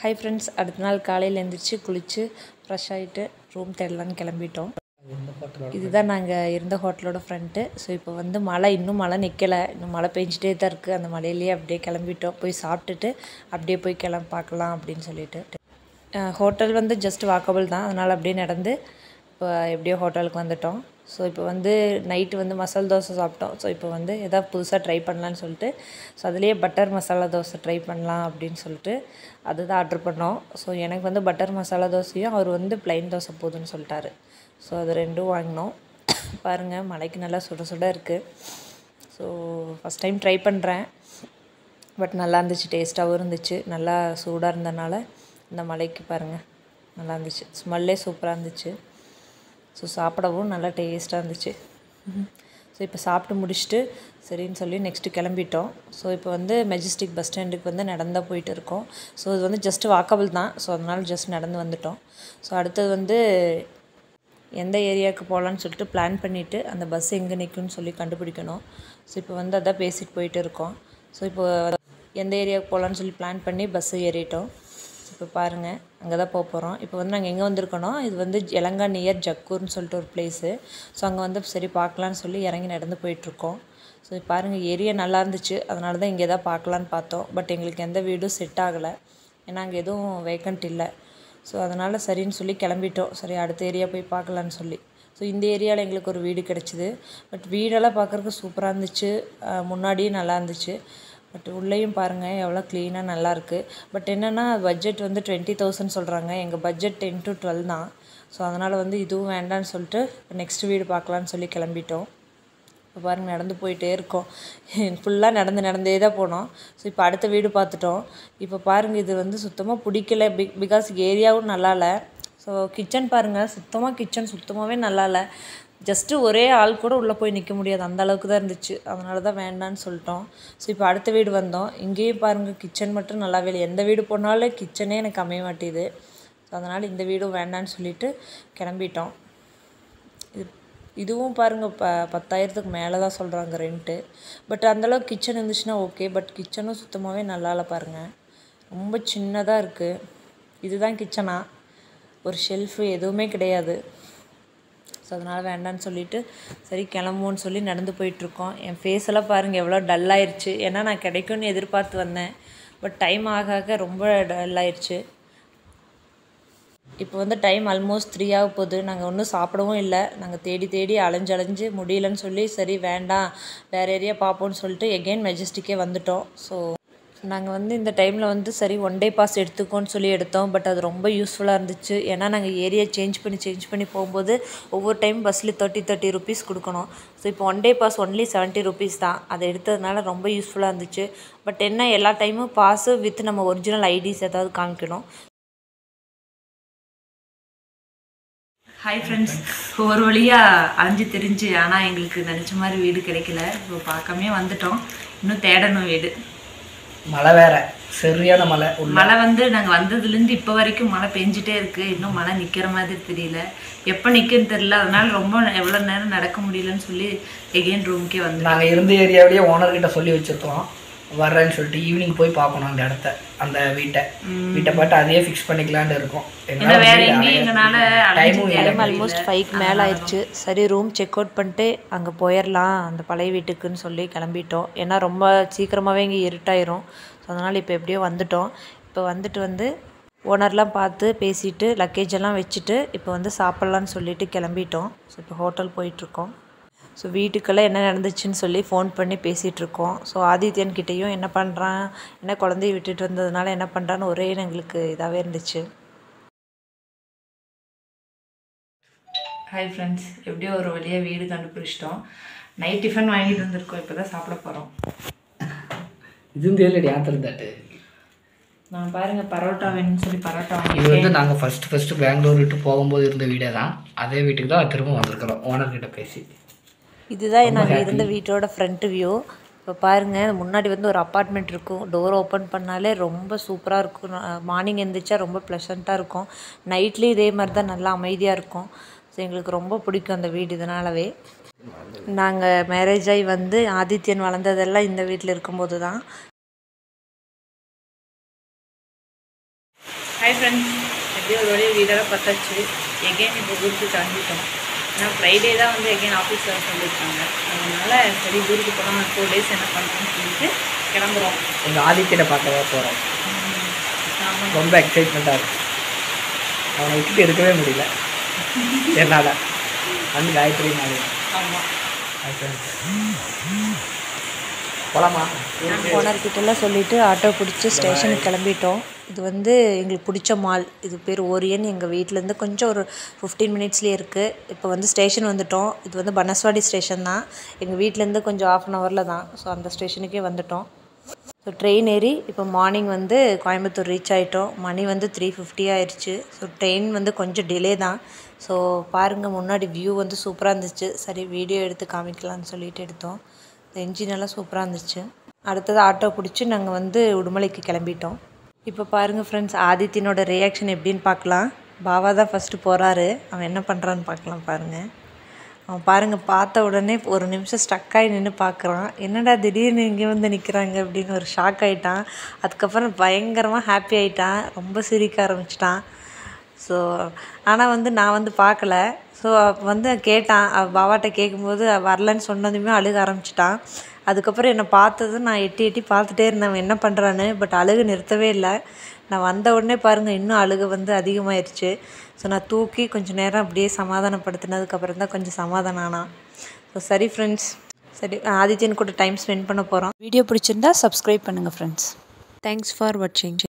hi friends அடுத்த நாள் காலையில் எழுந்திரிச்சு குளித்து ஃப்ரெஷ் ஆகிட்டு ரூம் தேடலான்னு கிளம்பிட்டோம் இதுதான் நாங்கள் இருந்த ஹோட்டலோட ஃப்ரண்ட்டு ஸோ இப்போ வந்து மழை இன்னும் மழை நிற்கலை இன்னும் மழை பெஞ்சிட்டே தான் இருக்குது அந்த மழையிலேயே அப்படியே கிளம்பிட்டோம் போய் சாப்பிட்டுட்டு அப்படியே போய் கிளம்ப பார்க்கலாம் அப்படின்னு சொல்லிட்டு ஹோட்டல் வந்து ஜஸ்ட் வாக்கபிள் தான் அதனால் அப்படியே நடந்து இப்போ எப்படியோ ஹோட்டலுக்கு வந்துட்டோம் ஸோ இப்போ வந்து நைட்டு வந்து மசாலா தோசை சாப்பிட்டோம் ஸோ இப்போ வந்து எதாவது புதுசாக ட்ரை பண்ணலான்னு சொல்லிட்டு ஸோ அதுலேயே பட்டர் மசாலா தோசை ட்ரை பண்ணலாம் அப்படின்னு சொல்லிட்டு அதுதான் ஆர்டர் பண்ணோம் ஸோ எனக்கு வந்து பட்டர் மசாலா தோசையும் அவர் வந்து ப்ளைன் தோசை போதும்னு சொல்லிட்டாரு ஸோ அது ரெண்டும் வாங்கினோம் பாருங்கள் மழைக்கு நல்லா சுட சுட இருக்குது ஸோ ஃபஸ்ட் டைம் ட்ரை பண்ணுறேன் பட் நல்லா இருந்துச்சு டேஸ்ட்டாகவும் இருந்துச்சு நல்லா சூடாக இருந்தனால இந்த மலைக்கு பாருங்கள் நல்லா இருந்துச்சு ஸ்மெல்லே சூப்பராக இருந்துச்சு ஸோ சாப்பிடவும் நல்லா டேஸ்ட்டாக இருந்துச்சு ஸோ இப்போ சாப்பிட்டு முடிச்சுட்டு சரின்னு சொல்லி நெக்ஸ்ட்டு கிளம்பிட்டோம் ஸோ இப்போ வந்து மெஜஸ்டிக் பஸ் ஸ்டாண்டுக்கு வந்து நடந்தால் போயிட்டு இருக்கோம் ஸோ இது வந்து ஜஸ்ட் வாக்கபிள் தான் ஸோ அதனால் ஜஸ்ட் நடந்து வந்துட்டோம் ஸோ அடுத்தது வந்து எந்த ஏரியாவுக்கு போகலான்னு சொல்லிட்டு பிளான் பண்ணிவிட்டு அந்த பஸ் எங்கே நிற்கும்னு சொல்லி கண்டுபிடிக்கணும் ஸோ இப்போ வந்து அதான் பேசிட்டு போயிட்டு இருக்கோம் ஸோ இப்போ எந்த ஏரியாவுக்கு போகலான்னு சொல்லி பிளான் பண்ணி பஸ்ஸு ஏறிட்டோம் இப்போ பாருங்கள் அங்கே தான் போக போகிறோம் இப்போ வந்து நாங்கள் எங்கே வந்திருக்கோன்னா இது வந்து எலங்கா நியர் ஜக்கூர்னு சொல்லிட்டு ஒரு பிளேஸு ஸோ அங்கே வந்து சரி பார்க்கலான்னு சொல்லி இறங்கி நடந்து போயிட்டுருக்கோம் ஸோ பாருங்கள் ஏரியா நல்லா இருந்துச்சு அதனால தான் இங்கே தான் பார்க்கலான்னு பார்த்தோம் பட் எங்களுக்கு எந்த வீடும் செட் ஆகலை ஏன்னா அங்கே எதுவும் வேக்கண்ட் இல்லை ஸோ அதனால் சரின்னு சொல்லி கிளம்பிட்டோம் சரி அடுத்த ஏரியா போய் பார்க்கலான்னு சொல்லி ஸோ இந்த ஏரியாவில் எங்களுக்கு ஒரு வீடு கிடச்சிது பட் வீடெல்லாம் பார்க்குறதுக்கு சூப்பராக இருந்துச்சு முன்னாடியும் நல்லா இருந்துச்சு பட் உள்ளேயும் பாருங்கள் எவ்வளோ க்ளீனாக நல்லாயிருக்கு பட் என்னென்னா பட்ஜெட் வந்து டுவெண்ட்டி தௌசண்ட் சொல்கிறாங்க எங்கள் பட்ஜெட் டென் டு டுவெல் தான் ஸோ அதனால் வந்து இதுவும் வேண்டான்னு சொல்லிட்டு நெக்ஸ்ட் வீடு பார்க்கலான்னு சொல்லி கிளம்பிட்டோம் இப்போ பாருங்கள் நடந்து போயிட்டே இருக்கோம் ஃபுல்லாக நடந்து நடந்தே தான் போனோம் ஸோ இப்போ அடுத்த வீடு பார்த்துட்டோம் இப்போ பாருங்கள் இது வந்து சுத்தமாக பிடிக்கல பிக் பிகாஸ் ஏரியாவும் நல்லா இல்லை ஸோ கிச்சன் பாருங்கள் சுத்தமாக கிச்சன் சுத்தமாகவே நல்லா இல்லை ஜஸ்ட்டு ஒரே ஆள் கூட உள்ளே போய் நிற்க முடியாது அந்த அளவுக்கு தான் இருந்துச்சு அதனால தான் வேண்டான்னு சொல்லிட்டோம் ஸோ இப்போ அடுத்த வீடு வந்தோம் இங்கேயும் பாருங்கள் கிச்சன் மட்டும் நல்லாவே இல்லை எந்த வீடு போனாலும் கிச்சனே எனக்கு அமைய மாட்டேது ஸோ அதனால் இந்த வீடும் வேண்டான்னு சொல்லிட்டு கிளம்பிட்டோம் இது இதுவும் பாருங்கள் ப பத்தாயிரத்துக்கு மேலே தான் சொல்கிறாங்க ரெண்ட்டு பட் அந்தளவுக்கு கிச்சன் இருந்துச்சுன்னா ஓகே பட் கிச்சனும் சுத்தமாகவே நல்லா இல்லை பாருங்கள் ரொம்ப சின்னதாக இருக்குது இதுதான் கிச்சனா ஒரு ஷெல்ஃபு எதுவுமே கிடையாது ஸோ அதனால் வேண்டான்னு சொல்லிட்டு சரி கிளம்புவோன்னு சொல்லி நடந்து போயிட்டுருக்கோம் என் ஃபேஸ் எல்லாம் பாருங்கள் எவ்வளோ டல்லாயிருச்சு ஏன்னா நான் கிடைக்கும்னு எதிர்பார்த்து வந்தேன் பட் டைம் ஆக ஆக ரொம்ப டல்லாயிருச்சு இப்போ வந்து டைம் ஆல்மோஸ்ட் த்ரீ ஆக போகுது நாங்கள் ஒன்றும் சாப்பிடவும் இல்லை நாங்கள் தேடி தேடி அலைஞ்சு அலைஞ்சு முடியலன்னு சொல்லி சரி வேண்டாம் வேறு ஏரியா பார்ப்போம்னு சொல்லிட்டு எகெயின் மெஜஸ்டிக்கே வந்துட்டோம் ஸோ நாங்கள் வந்து இந்த டைமில் வந்து சரி ஒன் டே பாஸ் எடுத்துக்கோன்னு சொல்லி எடுத்தோம் பட் அது ரொம்ப யூஸ்ஃபுல்லாக இருந்துச்சு ஏன்னா நாங்கள் ஏரியா சேஞ்ச் பண்ணி சேஞ்ச் பண்ணி போகும்போது ஒவ்வொரு டைம் பஸ்ஸில் தேர்ட்டி தேர்ட்டி ருபீஸ் கொடுக்கணும் ஸோ இப்போ one day pass only seventy rupees தான் அதை எடுத்ததுனால ரொம்ப யூஸ்ஃபுல்லாக இருந்துச்சு பட் என்ன எல்லா டைமும் பாஸு வித் நம்ம ஒரிஜினல் ஐடிஸ் ஏதாவது காமிக்கணும் ஹாய் ஃப்ரெண்ட்ஸ் ஒரு வழியாக அலைஞ்சு தெரிஞ்சு ஆனால் எங்களுக்கு நினச்ச மாதிரி வீடு கிடைக்கல இப்போ பார்க்காமே வந்துட்டோம் இன்னும் தேடணும் வீடு மழை வேற சரியான மழை உள்ள மழை வந்து நாங்கள் வந்ததுலேருந்து இப்போ வரைக்கும் மழை பெஞ்சிட்டே இருக்குது இன்னும் மழை நிற்கிற மாதிரி தெரியல எப்போ நிற்குன்னு தெரியல அதனால ரொம்ப எவ்வளோ நேரம் நடக்க முடியலன்னு சொல்லி எகெயின் ரூமுக்கே வந்து நாங்கள் இருந்த ஏரியாவிலேயே ஓனர்கிட்ட சொல்லி வச்சிருக்கோம் வர்றேன்னு சொல்லிட்டு ஈவினிங் போய் பார்க்கணும் அந்த இடத்த அந்த வீட்டை வீட்டை பார்த்து அதையே ஃபிக்ஸ் பண்ணிக்கலான்னு இருக்கோம் ஏன்னா வேற எங்கேயும் எங்கனால டைமும் இல்லை டைம் ஆல்மோஸ்ட் ஃபைவ்க்கு மேலே ஆயிடுச்சு சரி ரூம் செக் அவுட் பண்ணிட்டு அங்கே போயிடலாம் அந்த பழைய வீட்டுக்குன்னு சொல்லி கிளம்பிட்டோம் ஏன்னா ரொம்ப சீக்கிரமாகவே இங்கே இருட்டாயிரும் ஸோ அதனால் இப்போ எப்படியோ வந்துட்டோம் இப்போ வந்துட்டு வந்து ஓனர்லாம் பார்த்து பேசிட்டு லக்கேஜ் எல்லாம் வச்சுட்டு இப்போ வந்து சாப்பிட்லான்னு சொல்லிட்டு கிளம்பிட்டோம் ஸோ இப்போ ஹோட்டல் போயிட்டுருக்கோம் ஸோ வீட்டுக்கெல்லாம் என்ன நடந்துச்சுன்னு சொல்லி ஃபோன் பண்ணி பேசிகிட்ருக்கோம் ஸோ ஆதித்யன் கிட்டேயும் என்ன பண்ணுறான் என்ன குழந்தைய விட்டுட்டு வந்ததுனால என்ன பண்ணுறான்னு ஒரே எங்களுக்கு இதாகவே இருந்துச்சு ஹாய் ஃப்ரெண்ட்ஸ் எப்படியோ ஒரு வழியாக வீடு கண்டுபிடிச்சிட்டோம் நைட் டிஃபன் வாங்கிட்டு வந்திருக்கோம் இப்போ தான் சாப்பிட போகிறோம் இதுவும் தெரியலடி ஆத்திருந்தாட்டு நான் பாருங்கள் பரோட்டா வேணும்னு சொல்லி பரோட்டா இது வாங்கி வந்து நாங்கள் ஃபஸ்ட்டு ஃபஸ்ட்டு பெங்களூர் விட்டு போகும்போது இருந்த வீடே தான் அதே வீட்டுக்கு தான் திரும்ப வந்திருக்கிறோம் ஓனர்கிட்ட பேசி இதுதான் நாங்கள் இருந்த வீட்டோட ஃப்ரண்ட் வியூ இப்போ பாருங்கள் முன்னாடி வந்து ஒரு அப்பார்ட்மெண்ட் இருக்கும் டோர் ஓப்பன் பண்ணாலே ரொம்ப சூப்பராக இருக்கும் மார்னிங் எழுந்திரிச்சா ரொம்ப ப்ளசண்ட்டாக இருக்கும் நைட்லேயும் இதே மாதிரி தான் நல்லா அமைதியாக இருக்கும் ஸோ எங்களுக்கு ரொம்ப பிடிக்கும் அந்த வீடு இதனாலவே நாங்கள் மேரேஜ் ஆகி வந்து ஆதித்யன் வளர்ந்ததெல்லாம் இந்த வீட்டில் இருக்கும்போது தான் ஹாய் ஃப்ரெண்ட்ஸ் எப்படியும் ஒரு வழியாக வீடெல்லாம் பத்தாச்சு எகெயின் இப்போ ஊருக்கு கிளம்பிட்டோம் ஏன்னா ஃப்ரைடே தான் வந்து எகெயின் ஆஃபீஸ் வர சொல்லியிருக்காங்க அதனால் சரி ஊருக்கு போகலாம் ஃபோர் டேஸ் என்ன பண்ணுறோம்னு சொல்லிட்டு கிளம்புறோம் எங்கள் ஆதித்யனை பார்க்க தான் போகிறோம் ஆமாம் ரொம்ப எக்ஸைட்மெண்ட்டாக இருக்கு அவனை விட்டுட்டு இருக்கவே முடியல என்னால் வந்து காயத்ரி நாளே ஆமாம் போலாமா ஓனர்கிட்டலாம் சொல்லிவிட்டு ஆட்டோ பிடிச்சி ஸ்டேஷனுக்கு கிளம்பிட்டோம் இது வந்து எங்களுக்கு பிடிச்ச மால் இது பேர் ஓரியன் எங்கள் வீட்டிலேருந்து கொஞ்சம் ஒரு ஃபிஃப்டீன் மினிட்ஸ்லேயே இருக்குது இப்போ வந்து ஸ்டேஷன் வந்துட்டோம் இது வந்து பனஸ்வாடி ஸ்டேஷன் தான் எங்கள் வீட்டிலேருந்து கொஞ்சம் ஆஃப் அன் ஹவரில் தான் ஸோ அந்த ஸ்டேஷனுக்கே வந்துட்டோம் ஸோ ட்ரெயின் ஏறி இப்போ மார்னிங் வந்து கோயம்புத்தூர் ரீச் ஆகிட்டோம் மணி வந்து த்ரீ ஃபிஃப்டி ஆயிடுச்சு ஸோ ட்ரெயின் வந்து கொஞ்சம் டிலே தான் ஸோ பாருங்கள் முன்னாடி வியூ வந்து சூப்பராக இருந்துச்சு சரி வீடியோ எடுத்து காமிக்கலாம்னு சொல்லிட்டு எடுத்தோம் என்ஜின் எல்லாம் சூப்பராக இருந்துச்சு அடுத்தது ஆட்டோ பிடிச்சி நாங்கள் வந்து உடுமலைக்கு கிளம்பிட்டோம் இப்போ பாருங்கள் ஃப்ரெண்ட்ஸ் ஆதித்யனோட ரியாக்ஷன் எப்படின்னு பார்க்கலாம் பாவா தான் ஃபஸ்ட்டு போகிறாரு அவன் என்ன பண்ணுறான்னு பார்க்கலாம் பாருங்கள் அவன் பாருங்கள் பார்த்த உடனே ஒரு நிமிஷம் ஸ்டக் ஆகி நின்று பார்க்குறான் என்னடா திடீர்னு இங்கே வந்து நிற்கிறாங்க அப்படின்னு ஒரு ஷாக் ஆகிட்டான் அதுக்கப்புறம் பயங்கரமாக ஹாப்பி ஆகிட்டான் ரொம்ப சிரிக்க ஆரம்பிச்சிட்டான் ஸோ ஆனால் வந்து நான் வந்து பார்க்கல ஸோ வந்து கேட்டான் அவ பாவாட்ட கேட்கும்போது அவ வரலன்னு சொன்னதுமே அழுக ஆரம்பிச்சிட்டான் அதுக்கப்புறம் என்னை பார்த்ததும் நான் எட்டி எட்டி பார்த்துட்டே இருந்தேன் அவன் என்ன பண்ணுறான்னு பட் அழுகு நிறுத்தவே இல்லை நான் வந்த உடனே பாருங்கள் இன்னும் அழுக வந்து அதிகமாயிருச்சு ஸோ நான் தூக்கி கொஞ்சம் நேரம் அப்படியே சமாதானப்படுத்தினதுக்கப்புறம் தான் கொஞ்சம் சமாதானம் ஆனான் ஸோ சரி ஃப்ரெண்ட்ஸ் சரி ஆதித்யன் கூட டைம் ஸ்பெண்ட் பண்ண போகிறோம் வீடியோ பிடிச்சிருந்தா சப்ஸ்கிரைப் பண்ணுங்கள் ஃப்ரெண்ட்ஸ் தேங்க்ஸ் ஃபார் வாட்சிங்